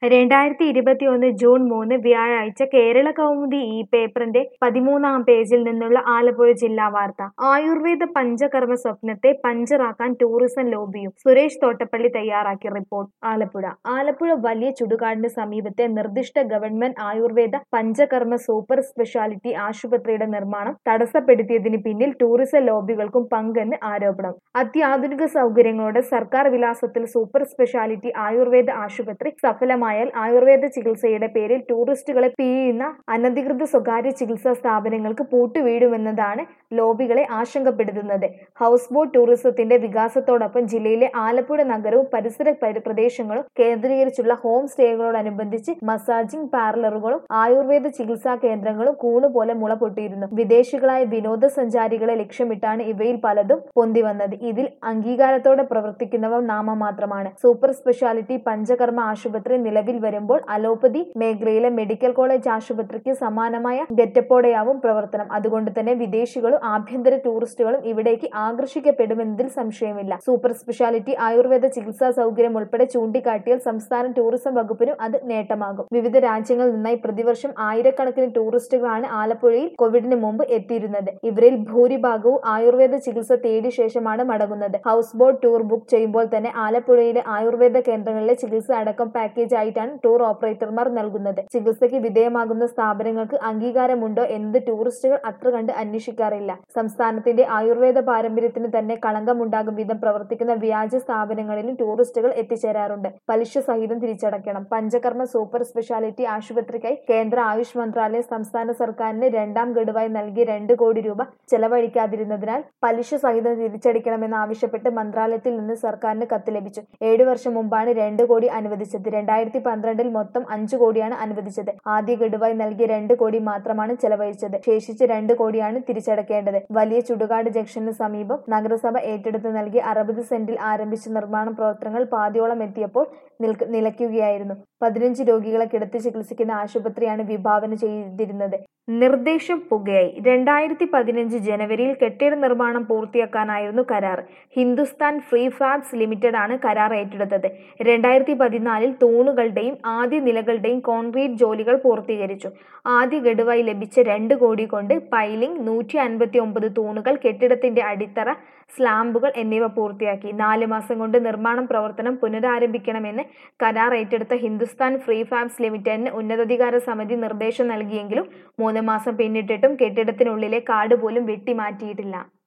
രണ്ടായിരത്തി ഇരുപത്തിയൊന്ന് ജൂൺ മൂന്ന് വ്യാഴാഴ്ച കേരള കൗമുദി ഈ പേപ്പറിന്റെ പതിമൂന്നാം പേജിൽ നിന്നുള്ള ആലപ്പുഴ ജില്ലാ വാർത്ത ആയുർവേദ പഞ്ചകർമ്മ സ്വപ്നത്തെ പഞ്ചറാക്കാൻ ടൂറിസം ലോബിയും സുരേഷ് തോട്ടപ്പള്ളി തയ്യാറാക്കിയ റിപ്പോർട്ട് ആലപ്പുഴ ആലപ്പുഴ വലിയ ചുടുകാടിന് സമീപത്തെ നിർദ്ദിഷ്ട government Ayurveda panchakarma super speciality ആശുപത്രിയുടെ നിർമ്മാണം തടസ്സപ്പെടുത്തിയതിന് പിന്നിൽ ടൂറിസം ലോബികൾക്കും പങ്കെന്ന് ആരോപണം അത്യാധുനിക സൗകര്യങ്ങളോടെ സർക്കാർ വിലാസത്തിൽ സൂപ്പർ സ്പെഷ്യാലിറ്റി ആയുർവേദ ആശുപത്രി സഫലമായാൽ ആയുർവേദ ചികിത്സയുടെ പേരിൽ ടൂറിസ്റ്റുകളെ പിഴിയുന്ന അനധികൃത സ്വകാര്യ ചികിത്സാ സ്ഥാപനങ്ങൾക്ക് പൂട്ടുവീഴുമെന്നതാണ് ലോബികളെ ആശങ്കപ്പെടുത്തുന്നത് ഹൗസ് ബോട്ട് ടൂറിസത്തിന്റെ വികാസത്തോടൊപ്പം ജില്ലയിലെ ആലപ്പുഴ നഗരവും പരിസര പരി- പ്രദേശങ്ങളും കേന്ദ്രീകരിച്ചുള്ള ഹോം സ്റ്റേകളോടനുബന്ധിച്ച് മസാജിംഗ് പാർലറുകളും ആയുർവേദ ചികിത്സാ കേന്ദ്രങ്ങളും കൂണുപോലെ മുള പൊട്ടിയിരുന്നു വിദേശികളായ വിനോദസഞ്ചാരികളെ ലക്ഷ്യമിട്ടാണ് ഇവയിൽ പലതും പൊന്തിവന്നത് ഇതിൽ അംഗീകാരത്തോടെ പ്രവർത്തിക്കുന്നവ നാമമാത്രമാണ് സൂപ്പർ സ്പെഷ്യാലിറ്റി പഞ്ചകർമ്മ ആശുപത്രി നിലവിൽ വരുമ്പോൾ അലോപ്പതി മേഖലയിലെ മെഡിക്കൽ കോളേജ് ആശുപത്രിക്ക് സമാനമായ ഗെറ്റപ്പോടെയാവും പ്രവർത്തനം അതുകൊണ്ട് തന്നെ വിദേശികളും ആഭ്യന്തര ടൂറിസ്റ്റുകളും ഇവിടേക്ക് ആകർഷിക്കപ്പെടുമെന്നതിൽ സംശയമില്ല സൂപ്പർ സ്പെഷ്യാലിറ്റി ആയുർവേദ ചികിത്സാ സൗകര്യം ഉൾപ്പെടെ ചൂണ്ടിക്കാട്ടിയാൽ സംസ്ഥാന ടൂറിസം വകുപ്പിനും അത് നേട്ടമാകും വിവിധ രാജ്യങ്ങളിൽ നിന്നായി പ്രതിവർഷം ആയിരക്കണക്കിന് ടൂറിസ്റ്റുകളാണ് ആലപ്പുഴയിൽ കോവിഡിന് മുമ്പ് എത്തിയിരുന്നത് ഇവരിൽ ഭൂരിഭാഗവും ആയുർവേദ ചികിത്സ തേടിയ ശേഷമാണ് മടങ്ങുന്നത് ഹൗസ് ബോട്ട് ടൂർ ബുക്ക് ചെയ്യുമ്പോൾ തന്നെ ആലപ്പുഴയിലെ ആയുർവേദ കേന്ദ്രങ്ങളിലെ ചികിത്സ അടക്കം പാക്കേജ് ആയിട്ടാണ് ടൂർ ഓപ്പറേറ്റർമാർ നൽകുന്നത് ചികിത്സയ്ക്ക് വിധേയമാകുന്ന സ്ഥാപനങ്ങൾക്ക് അംഗീകാരമുണ്ടോ എന്നത് ടൂറിസ്റ്റുകൾ അത്ര കണ്ട് അന്വേഷിക്കാറില്ല സംസ്ഥാനത്തിന്റെ ആയുർവേദ പാരമ്പര്യത്തിന് തന്നെ കളങ്കമുണ്ടാകും വിധം പ്രവർത്തിക്കുന്ന വ്യാജ സ്ഥാപനങ്ങളിലും ടൂറിസ്റ്റുകൾ എത്തിച്ചേരാറുണ്ട് പലിശ സഹിതം തിരിച്ചടയ്ക്കണം പഞ്ചകർമ്മ സൂപ്പർ സ്പെഷ്യാലിറ്റി ആശുപത്രിക്കായി കേന്ദ്ര ആയുഷ് മന്ത്രാലയം സംസ്ഥാന സർക്കാരിന് രണ്ടാം ഗഡുവായി നൽകിയ രണ്ട് കോടി രൂപ ചെലവഴിക്കാതിരുന്നതിനാൽ പലിശ സഹിതം തിരിച്ചടിക്കണമെന്നാവശ്യപ്പെട്ട് മന്ത്രാലയത്തിൽ നിന്ന് സർക്കാരിന് കത്ത് ലഭിച്ചു ഏഴു വർഷം മുമ്പാണ് രണ്ട് കോടി അനുവദിച്ചത് രണ്ടായിരത്തി പന്ത്രണ്ടിൽ മൊത്തം അഞ്ചു കോടിയാണ് അനുവദിച്ചത് ആദ്യ ഗഡുവായി നൽകിയ രണ്ട് കോടി മാത്രമാണ് ചെലവഴിച്ചത് ശേഷിച്ച രണ്ട് കോടിയാണ് തിരിച്ചടക്കേണ്ടത് വലിയ ചുടുകാട് ജംഗ്ഷന് സമീപം നഗരസഭ ഏറ്റെടുത്ത് നൽകിയ അറുപത് സെന്റിൽ ആരംഭിച്ച നിർമ്മാണ പ്രവർത്തനങ്ങൾ പാതിയോളം എത്തിയപ്പോൾ നിൽക്ക- നിലയ്ക്കുകയായിരുന്നു പതിനഞ്ച് രോഗികളെ കിടത്തി ചികിത്സിക്കുന്ന ആശുപത്രിയാണ് വിഭാവന ചെയ്തിരുന്നത് നിർദ്ദേശം പുകയായി രണ്ടായിരത്തി പതിനഞ്ച് ജനുവരിയിൽ കെട്ടിട നിർമ്മാണം പൂർത്തിയാക്കാനായിരുന്നു കരാർ ഹിന്ദുസ്ഥാൻ ഫ്രീ ഫാബ്സ് ലിമിറ്റഡ് ആണ് കരാർ ഏറ്റെടുത്തത് രണ്ടായിരത്തി പതിനാലിൽ തൂണുകളുടെയും ആദ്യ നിലകളുടെയും കോൺക്രീറ്റ് ജോലികൾ പൂർത്തീകരിച്ചു ആദ്യ ഗഡുവായി ലഭിച്ച രണ്ട് കോടി കൊണ്ട് പൈലിംഗ് നൂറ്റി അൻപത്തി ഒമ്പത് തൂണുകൾ കെട്ടിടത്തിന്റെ അടിത്തറ സ്ലാമ്പുകൾ എന്നിവ പൂർത്തിയാക്കി നാല് മാസം കൊണ്ട് നിർമ്മാണം പ്രവർത്തനം പുനരാരംഭിക്കണമെന്ന് കരാർ ഏറ്റെടുത്ത ഹിന്ദുസ്ഥാൻ ഫ്രീ ഫാബ്സ് ലിമിറ്റഡിന് ഉന്നതാധികാര സമിതി നിർദ്ദേശം നൽകിയെങ്കിലും മൂന്ന് മാസം പിന്നിട്ടിട്ടും കെട്ടിടത്തിനുള്ളിലെ കാട് പോലും വെട്ടിമാറ്റിയിട്ടില്ല